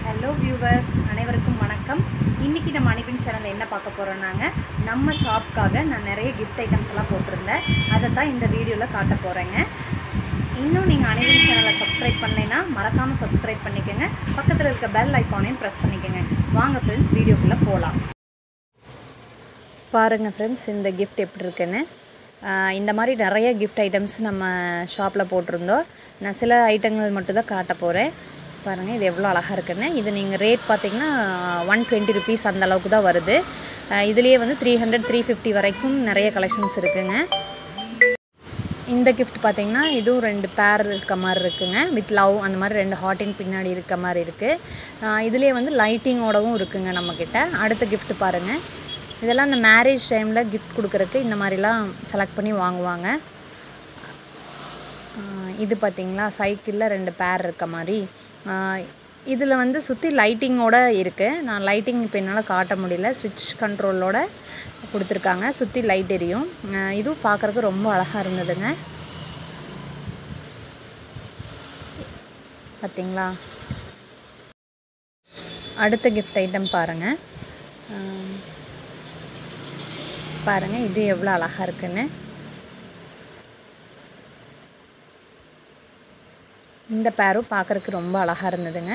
hello viewers அனைவருக்கும் வணக்கம் இன்றைக்கி நம்ம அனிபின் சேனலில் என்ன பார்க்க போகிறோம்னாங்க நம்ம ஷாப்க்காக நான் நிறைய கிஃப்ட் ஐட்டம்ஸ் எல்லாம் போட்டிருந்தேன் அதை தான் இந்த வீடியோவில் காட்ட போகிறேங்க இன்னும் நீங்கள் அனிபின் சேனலை சப்ஸ்கிரைப் பண்ணலைன்னா மறக்காமல் சப்ஸ்கிரைப் பண்ணிக்கோங்க பக்கத்தில் இருக்க பெல் ஐக்கானையும் ப்ரெஸ் பண்ணிக்கோங்க வாங்க ஃப்ரெண்ட்ஸ் வீடியோக்குள்ளே போகலாம் பாருங்கள் ஃப்ரெண்ட்ஸ் இந்த கிஃப்ட் எப்படி இருக்குன்னு ஆஹ் இந்த மாதிரி நிறைய கிஃப்ட் ஐட்டம்ஸ் நம்ம ஷாப்பில் போட்டிருந்தோம் நான் சில ஐட்டங்கள் மட்டும் தான் காட்ட போகிறேன் பாருங்கள் இது எவ்வளோ அழகாக இருக்குன்னு இது நீங்கள் ரேட் பார்த்தீங்கன்னா ஒன் டுவெண்ட்டி ருபீஸ் அந்த அளவுக்கு தான் வருது ஆஹ் இதுலேயே வந்து த்ரீ ஹண்ட்ரட் த்ரீ ஃபிஃப்டி வரைக்கும் நிறைய கலெக்ஷன்ஸ் இருக்குங்க இந்த கிஃப்ட் பார்த்தீங்கன்னா இதுவும் ரெண்டு பேர் இருக்க மாதிரி இருக்குங்க வித் லவ் அந்த மாதிரி ரெண்டு ஹாட்டின் பின்னாடி இருக்க மாதிரி இருக்குது இதுலேயே வந்து லைட்டிங்கோடவும் இருக்குங்க நம்மக்கிட்ட அடுத்த gift பாருங்கள் இதெல்லாம் இந்த மேரேஜ் டைமில் கிஃப்ட் கொடுக்குறக்கு இந்த மாதிரிலாம் செலக்ட் பண்ணி வாங்குவாங்க ஆஹ் இது பார்த்தீங்களா சைக்கிளில் ரெண்டு பேர் இருக்க மாதிரி இதில் வந்து சுற்றி லைட்டிங்கோட இருக்குது நான் லைட்டிங் இப்போ என்னால் காட்ட முடியல சுவிட்ச் கண்ட்ரோலோட கொடுத்துருக்காங்க சுற்றி லைட் எரியும் ஆஹ் இதுவும் பார்க்குறக்கு ரொம்ப அழகாக இருந்ததுங்க பார்த்தீங்களா அடுத்த கிஃப்ட் ஐட்டம் பாருங்கள் பாருங்கள் இது எவ்வளோ அழகாக இருக்குன்னு இந்த பேரும் பார்க்குறக்கு ரொம்ப அழகாக இருந்ததுங்க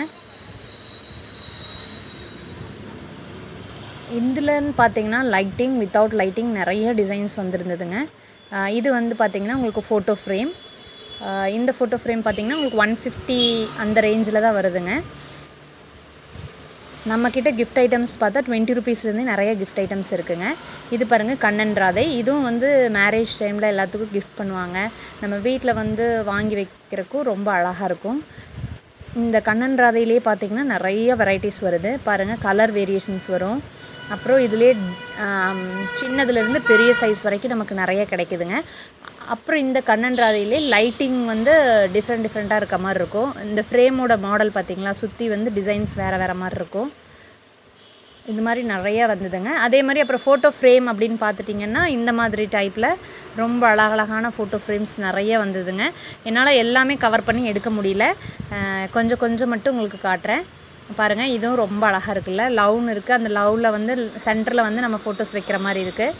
இதுலன்னு பார்த்தீங்கன்னா லைட்டிங் வித்தவுட் லைட்டிங் நிறைய டிசைன்ஸ் வந்திருந்ததுங்க ஆஹ் இது வந்து பார்த்தீங்கன்னா உங்களுக்கு ஃபோட்டோ ஃப்ரேம் இந்த ஃபோட்டோ ஃப்ரேம் பார்த்தீங்கன்னா உங்களுக்கு ஒன் ஃபிஃப்டி அந்த ரேஞ்சில் தான் வருதுங்க நம்மக்கிட்ட கிஃப்ட் ஐட்டம்ஸ் பார்த்தா டுவெண்ட்டி ருபீஸ்லேருந்து நிறைய கிஃப்ட் ஐட்டம்ஸ் இருக்குங்க இது பாருங்கள் கண்ணன் ராதை இதுவும் வந்து மேரேஜ் டைமில் எல்லாத்துக்கும் கிஃப்ட் பண்ணுவாங்க நம்ம வீட்டில் வந்து வாங்கி வைக்கிறக்கும் ரொம்ப அழகாக இருக்கும் இந்த கண்ணன் ராதையிலே பார்த்தீங்கன்னா நிறைய வெரைட்டிஸ் வருது பாருங்கள் கலர் வேரியேஷன்ஸ் வரும் அப்புறம் இதுலேயே சின்னதுலேருந்து பெரிய சைஸ் வரைக்கும் நமக்கு நிறைய கிடைக்குதுங்க அப்புறம் இந்த கண்ணன் ராதையிலே லைட்டிங் வந்து டிஃப்ரெண்ட் டிஃப்ரெண்ட்டாக இருக்க மாதிரி இருக்கும் இந்த ஃப்ரேமோட மாடல் பார்த்தீங்களா சுற்றி வந்து டிசைன்ஸ் வேறு வேறு மாதிரி இருக்கும் இது மாதிரி நிறைய வந்ததுங்க அதே மாதிரி அப்புறம் ஃபோட்டோ ஃப்ரேம் அப்படின்னு பார்த்துட்டிங்கன்னா இந்த மாதிரி டைப்பில் ரொம்ப அழகழகான ஃபோட்டோ ஃப்ரேம்ஸ் நிறைய வந்ததுங்க என்னால் எல்லாமே கவர் பண்ணி எடுக்க முடியல அஹ் கொஞ்சம் கொஞ்சம் மட்டும் உங்களுக்கு காட்டுறேன் பாருங்கள் இதுவும் ரொம்ப அழகாக இருக்குல்ல லவ்னு இருக்குது அந்த லவ்வில் வந்து சென்டரில் வந்து நம்ம ஃபோட்டோஸ் வைக்கிற மாதிரி இருக்குது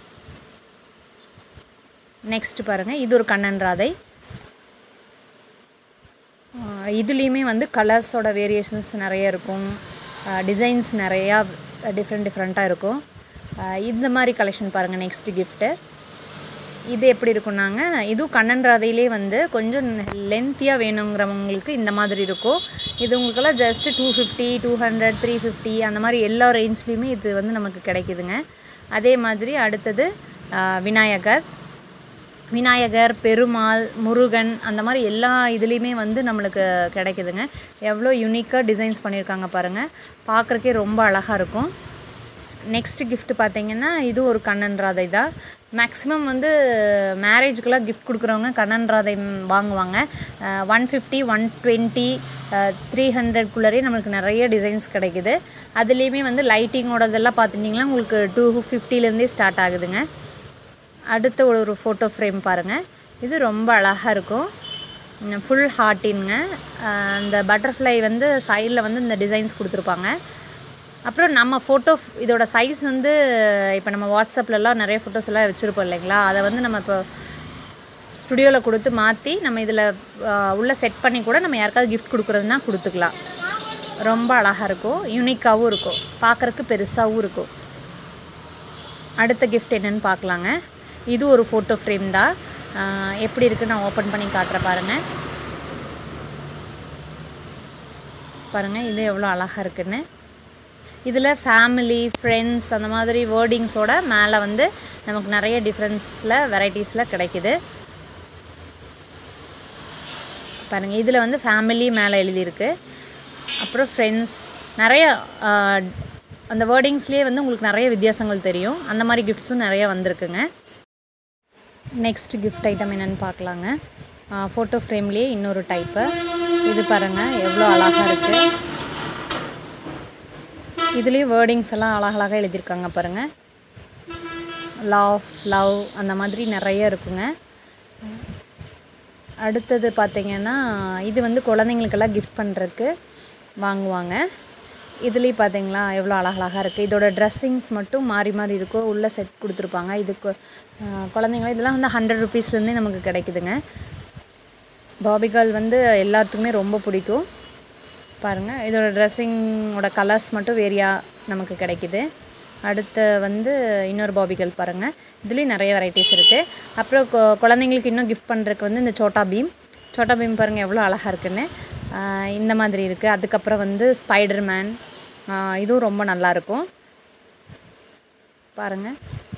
நெக்ஸ்ட் பாருங்கள் இது ஒரு கண்ணன் ராதை ஆஹ் இதுலேயுமே வந்து கலர்ஸோட வேரியேஷன்ஸ் நிறைய இருக்கும் டிசைன்ஸ் நிறையா டிஃப்ரெண்ட் டிஃப்ரெண்ட்டாக இருக்கும் ஆஹ் இந்த மாதிரி கலெக்ஷன் பாருங்கள் நெக்ஸ்ட் கிஃப்ட்டு இது எப்படி இருக்குன்னாங்க இதுவும் கண்ணன் ராதையிலே வந்து கொஞ்சம் லென்த்தியாக வேணுங்கிறவங்களுக்கு இந்த மாதிரி இருக்கும் இது உங்களுக்கெல்லாம் just two fifty two hundred three fifty அந்த மாதிரி எல்லா ரேஞ்ச்லேயுமே இது வந்து நமக்கு கிடைக்குதுங்க அதே மாதிரி அடுத்தது ஆஹ் விநாயகர் விநாயகர் பெருமாள் முருகன் அந்த மாதிரி எல்லா இதுலேயுமே வந்து நம்மளுக்கு கிடைக்குதுங்க எவ்வளோ யூனிக்காக டிசைன்ஸ் பண்ணியிருக்காங்க பாருங்கள் பார்க்குறக்கே ரொம்ப அழகாக இருக்கும் நெக்ஸ்ட் gift பார்த்தீங்கன்னா இது ஒரு கண்ணன் ராதை தான் மேக்ஸிமம் வந்து மேரேஜுக்கெல்லாம் gift கொடுக்குறவங்க கண்ணன் ராதை ம், வாங்குவாங்க one fifty one twenty three ஹண்ட்ரட்குள்ளரே நம்மளுக்கு நிறைய டிசைன்ஸ் கிடைக்குது அதுலேயுமே வந்து லைட்டிங்கோடதெல்லாம் பார்த்துட்டிங்கன்னா உங்களுக்கு டூ ஃபிஃப்டிலேருந்தே ஸ்டார்ட் ஆகுதுங்க அடுத்த ஒரு ஒரு ஃபோட்டோ ஃப்ரேம் பாருங்கள் இது ரொம்ப அழகாக இருக்கும் ஃபுல் ஹார்ட்டின்ங்க அந்த பட்டர்ஃப்ளை வந்து சைடில் வந்து இந்த டிசைன்ஸ் கொடுத்துருப்பாங்க அப்புறம் நம்ம ஃபோட்டோ இதோட சைஸ் வந்து இப்போ நம்ம வாட்ஸ்அப்லலாம் நிறைய ஃபோட்டோஸ் எல்லாம் வச்சுருப்போம் இல்லைங்களா அதை வந்து நம்ம இப்போ ஸ்டுடியோவில் கொடுத்து மாற்றி நம்ம இதில் உள்ளே செட் பண்ணி கூட நம்ம யாருக்காவது கிஃப்ட் கொடுக்குறதுனா கொடுத்துக்கலாம் ரொம்ப அழகாக இருக்கும் யூனிக்காகவும் இருக்கும் பார்க்குறக்கு பெருசாகவும் இருக்கும் அடுத்த gift என்னன்னு பார்க்கலாங்க இது ஒரு ஃபோட்டோ ஃப்ரேம் தான் ஆஹ் எப்படி இருக்குது நான் ஓப்பன் பண்ணி காட்டுறேன் பாருங்கள் பாருங்கள் இது எவ்வளோ அழகாக இருக்குன்னு இதில் ஃபேமிலி ஃப்ரெண்ட்ஸ் அந்த மாதிரி வேர்டிங்ஸோட மேலே வந்து நமக்கு நிறைய டிஃப்ரென்ஸில் வெரைட்டிஸில் கிடைக்குது பாருங்கள் இதில் வந்து ஃபேமிலி மேலே எழுதியிருக்கு அப்புறம் ஃப்ரெண்ட்ஸ் நிறைய ஆஹ், அந்த வேர்டிங்ஸ்லேயே வந்து உங்களுக்கு நிறைய வித்தியாசங்கள் தெரியும் அந்த மாதிரி கிஃப்ட்ஸும் நிறைய வந்திருக்குங்க நெக்ஸ்ட் gift ஐட்டம் என்னென்னு பார்க்கலாங்க ஃபோட்டோ ஃப்ரேம்லேயே இன்னொரு டைப்பு இது பாருங்கள் எவ்வளோ அழகாக இருக்குது இதுலேயும் வேர்டிங்ஸ் எல்லாம் அழகழகாக எழுதியிருக்காங்க பாருங்கள் லவ் லவ் அந்த மாதிரி நிறைய இருக்குங்க அடுத்தது பார்த்தீங்கன்னா இது வந்து குழந்தைங்களுக்கெல்லாம் கிஃப்ட் பண்ணுறதுக்கு வாங்குவாங்க இதுலேயும் பார்த்தீங்களா எவ்வளோ அழகழகாக இருக்குது இதோட ட்ரெஸ்ஸிங்ஸ் மட்டும் மாறி மாறி இருக்கும் உள்ளே செட் கொடுத்துருப்பாங்க இதுக்கு குழந்தைங்கள இதெல்லாம் வந்து ஹண்ட்ரட் ருபீஸ்லேருந்தே நமக்கு கிடைக்குதுங்க பாபிகால் வந்து எல்லாத்துக்குமே ரொம்ப பிடிக்கும் பாருங்கள் இதோட ட்ரெஸ்ஸிங்கோட கலர்ஸ் மட்டும் வேரியாக நமக்கு கிடைக்குது அடுத்து வந்து இன்னொரு பாபிகள் பாருங்கள் இதுலேயும் நிறைய வெரைட்டிஸ் இருக்குது அப்புறம் கொ- குழந்தைங்களுக்கு இன்னும் கிஃப்ட் பண்ணுறதுக்கு வந்து இந்த சோட்டா பீம் சோட்டா பீம் பாருங்கள் எவ்வளோ அழகாக இருக்குன்னு ஆஹ் இந்த மாதிரி இருக்குது அதுக்கப்புறம் வந்து ஸ்பைடர் மேன் இதுவும் ரொம்ப நல்லாயிருக்கும் பாருங்கள்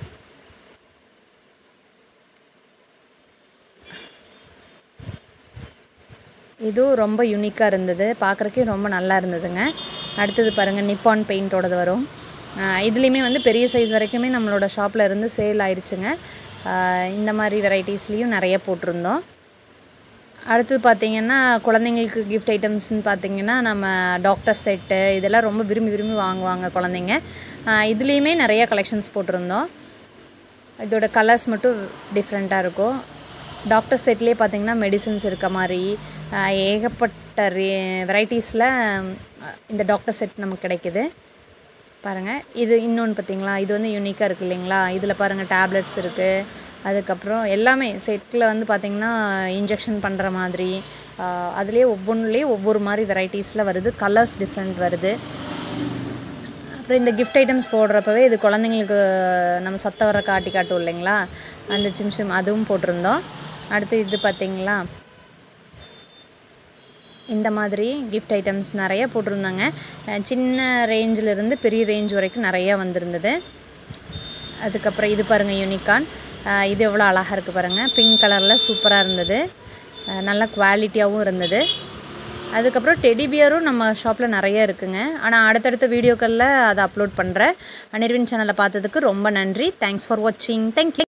இதுவும் ரொம்ப யூனிக்காக இருந்தது பார்க்குறக்கே ரொம்ப நல்லா இருந்ததுங்க அடுத்தது பாருங்கள் நிப்பான் பெயிண்டோடது வரும் ஆஹ் இதுலேயுமே வந்து பெரிய சைஸ் வரைக்குமே நம்மளோட ஷாப்பில் இருந்து சேல் ஆயிடுச்சுங்க ஆஹ் இந்த மாதிரி வெரைட்டிஸ்லேயும் நிறைய போட்டிருந்தோம் அடுத்தது பார்த்தீங்கன்னா குழந்தைங்களுக்கு கிஃப்ட் ஐட்டம்ஸ்னு பார்த்தீங்கன்னா நம்ம டாக்டர் செட்டு இதெல்லாம் ரொம்ப விரும்பி விரும்பி வாங்குவாங்க குழந்தைங்க ஆஹ் இதுலேயுமே நிறைய கலெக்ஷன்ஸ் போட்டிருந்தோம் இதோட கலர்ஸ் மட்டும் டிஃப்ரெண்ட்டாக இருக்கும் டாக்டர் செட்லேயே பார்த்தீங்கன்னா மெடிசின்ஸ் இருக்க மாதிரி ஆஹ் ஏகப்பட்ட ரே வெரைட்டிஸில் இந்த டாக்டர் செட் நமக்கு கிடைக்குது பாருங்கள் இது இன்னொன்று பார்த்தீங்களா இது வந்து யூனிக்காக இருக்குது இல்லைங்களா இதில் பாருங்கள் டேப்லெட்ஸ் இருக்குது அதுக்கப்புறம் எல்லாமே செட்டில் வந்து பார்த்திங்கன்னா இன்ஜெக்ஷன் பண்ணுற மாதிரி ஆஹ் அதுலேயே ஒவ்வொன்றுலேயும் ஒவ்வொரு மாதிரி வெரைட்டிஸில் வருது கலர்ஸ் டிஃப்ரெண்ட் வருது அப்புறம் இந்த கிஃப்ட் ஐட்டம்ஸ் போடுறப்பவே இது குழந்தைங்களுக்கு நம்ம சத்த வர காட்டி காட்டும் இல்லைங்களா அந்த சிம்சிம் அதுவும் போட்டிருந்தோம் அடுத்து இது பார்த்தீங்களா இந்த மாதிரி கிஃப்ட் ஐட்டம்ஸ் நிறைய போட்டிருந்தாங்க அஹ் சின்ன ரேஞ்சில் இருந்து பெரிய ரேஞ்ச் வரைக்கும் நிறையா வந்திருந்தது அதுக்கப்புறம் இது பாருங்கள் யூனிகான் அஹ் இது எவ்வளோ அழகாக இருக்குது பாருங்கள் பிங்க் கலரில் சூப்பராக இருந்தது அஹ் நல்ல குவாலிட்டியாகவும் இருந்தது அதுக்கப்புறம் டெடி பியரும் நம்ம ஷாப்பில் நிறைய இருக்குங்க ஆனால் அடுத்தடுத்த வீடியோக்களில் அதை அப்லோட் பண்ணுறேன் அனிர்வின் சேனலை பார்த்ததுக்கு ரொம்ப நன்றி தேங்க்ஸ் ஃபார் வாட்சிங் தேங்க்யூ